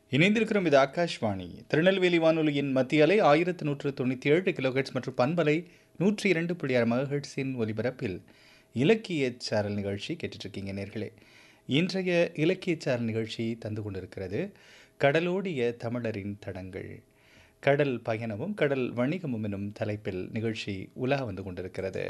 இணைந்திருக்கிறோம் இது ஆகாஷ்வாணி திருநெல்வேலி வானொலியின் மத்திய அலை ஆயிரத்து நூற்று தொண்ணூற்றி ஏழு கிலோஹெட்ஸ் மற்றும் பண்பலை நூற்றி இரண்டு புள்ளி ஆறு மகஹெட்ஸின் ஒலிபரப்பில் இலக்கிய சாரல் நிகழ்ச்சி கேட்டுட்ருக்கீங்க நேர்களே இன்றைய இலக்கிய சாரல் நிகழ்ச்சி தந்து கொண்டிருக்கிறது கடலோடிய தமிழரின் தடங்கள் கடல் பயணமும் கடல் வணிகமும் எனும் தலைப்பில் நிகழ்ச்சி உலா வந்து கொண்டிருக்கிறது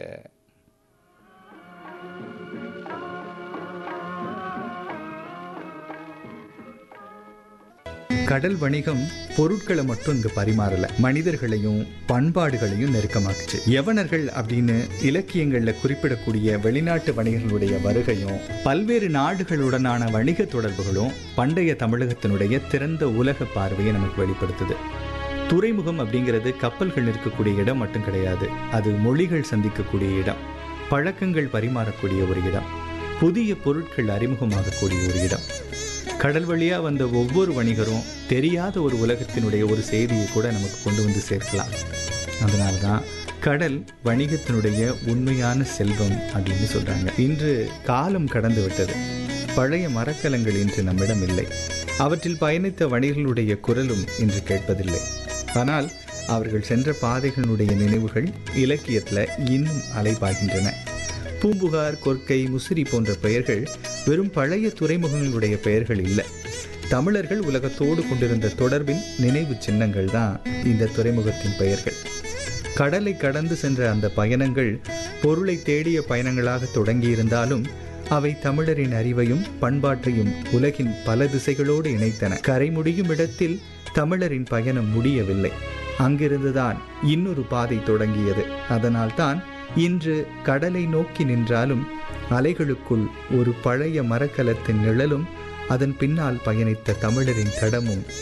கடல் வணிகம் பொருட்களை மட்டும் இங்க பரிமாறல மனிதர்களையும் பண்பாடுகளையும் நெருக்கமாக்குச்சு யவனர்கள் அப்படின்னு இலக்கியங்கள்ல குறிப்பிடக்கூடிய வெளிநாட்டு வணிகர்களுடைய வருகையும் பல்வேறு நாடுகளுடனான வணிக தொடர்புகளும் பண்டைய தமிழகத்தினுடைய திறந்த உலக பார்வையை நமக்கு வெளிப்படுத்துது துறைமுகம் அப்படிங்கிறது கப்பல்கள் இருக்கக்கூடிய இடம் மட்டும் கிடையாது அது மொழிகள் சந்திக்கக்கூடிய இடம் பழக்கங்கள் பரிமாறக்கூடிய ஒரு இடம் புதிய பொருட்கள் அறிமுகமாகக்கூடிய ஒரு இடம் கடல் வழியாக வந்த ஒவ்வொரு வணிகரும் தெரியாத ஒரு உலகத்தினுடைய ஒரு செய்தியை கூட நமக்கு கொண்டு வந்து சேர்க்கலாம் அதனால தான் கடல் வணிகத்தினுடைய உண்மையான செல்வம் அப்படின்னு சொல்கிறாங்க இன்று காலம் கடந்து விட்டது பழைய மரக்கலங்கள் இன்று நம்மிடம் இல்லை அவற்றில் பயணித்த வணிகர்களுடைய குரலும் இன்று கேட்பதில்லை ஆனால் அவர்கள் சென்ற பாதைகளுடைய நினைவுகள் இலக்கியத்தில் இன்னும் அலைபாய்கின்றன பூம்புகார் கொர்க்கை முசிறி போன்ற பெயர்கள் வெறும் பழைய துறைமுகங்களுடைய பெயர்கள் இல்லை தமிழர்கள் உலகத்தோடு கொண்டிருந்த தொடர்பின் நினைவு சின்னங்கள் தான் இந்த துறைமுகத்தின் பெயர்கள் கடலை கடந்து சென்ற அந்த பயணங்கள் பொருளை தேடிய பயணங்களாக தொடங்கியிருந்தாலும் அவை தமிழரின் அறிவையும் பண்பாட்டையும் உலகின் பல திசைகளோடு இணைத்தன கரை முடியும் இடத்தில் தமிழரின் பயணம் முடியவில்லை அங்கிருந்துதான் இன்னொரு பாதை தொடங்கியது அதனால்தான் இன்று கடலை நோக்கி நின்றாலும் அலைகளுக்குள் ஒரு பழைய மரக்கலத்தின் நிழலும் அதன் பின்னால் பயணித்த தமிழரின் தடமும்